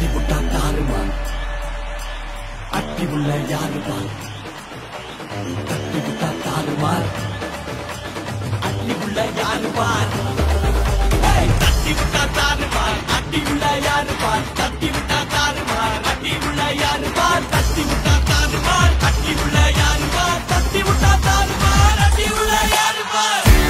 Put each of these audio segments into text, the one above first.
தட்டி விட்டா தாருமா அட்டி உள்ள யாருமா தட்டி விட்டா தாருமா அட்டி உள்ள யாருமா தட்டி விட்டா தாருமா அட்டி உள்ள யாருமா தட்டி விட்டா தாருமா அட்டி உள்ள யாருமா தட்டி விட்டா தாருமா அட்டி உள்ள யாருமா தட்டி விட்டா தாருமா அட்டி உள்ள யாருமா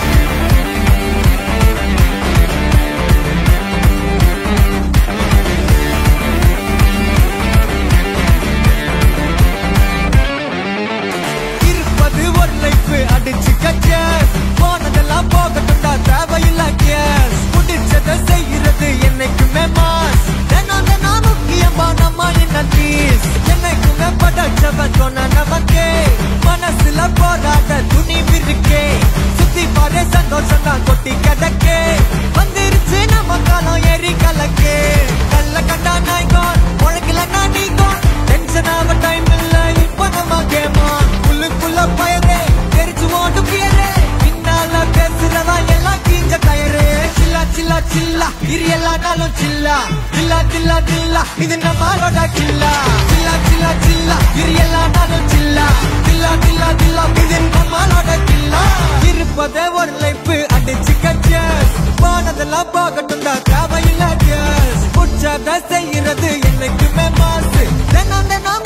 இருப்பது ஒரு லைஃப் அடிச்சு கச்சஸ் போனதெல்லாம் போகட்டும்டா தேவையில்ல கேஸ் முடிச்சதை செய்யறது என்னைக்குமே மாஸ் தினம் தினம் முக்கியமா நம்ம என்ன பீஸ் என்னைக்குமே படைச்சவன் சொன்ன நமக்கே மனசுல போராட துணிவு இருக்கே சுத்தி பாரு சந்தோஷம் தான் கொட்டி கிடக்கே வந்துருச்சு நம்ம காலம் ஏறி கலக்கே கல்ல கண்டா நாய்கோன் உழைக்கல நான் நீங்கோன் டென்ஷன் ஆக டைம் இல்ல இப்ப நம்ம கேமா உள்ளுக்குள்ள பயரே தெரிச்சு ஓட்டு பியரே பின்னால பேசுறவா எல்லாம் கீஞ்ச டயரே சில்லா சில்லா சில்லா இது எல்லா நாளும் சில்லா சில்லா சில்லா சில்லா இது நம்மளோட கில்லா சில்லா சில்லா சில்லா இது எல்லா நாளும் சில்லா சில்லா சில்லா சில்லா இது நம்மளோட கில்லா இருப்பதே ஒரு லைஃப் அடிச்சு கச்சஸ் போனதெல்லாம் போகட்டும்டா தேவையில்ல கேஸ் புடிச்சத செய்யறது என்னைக்குமே மாசு தினம் தினம்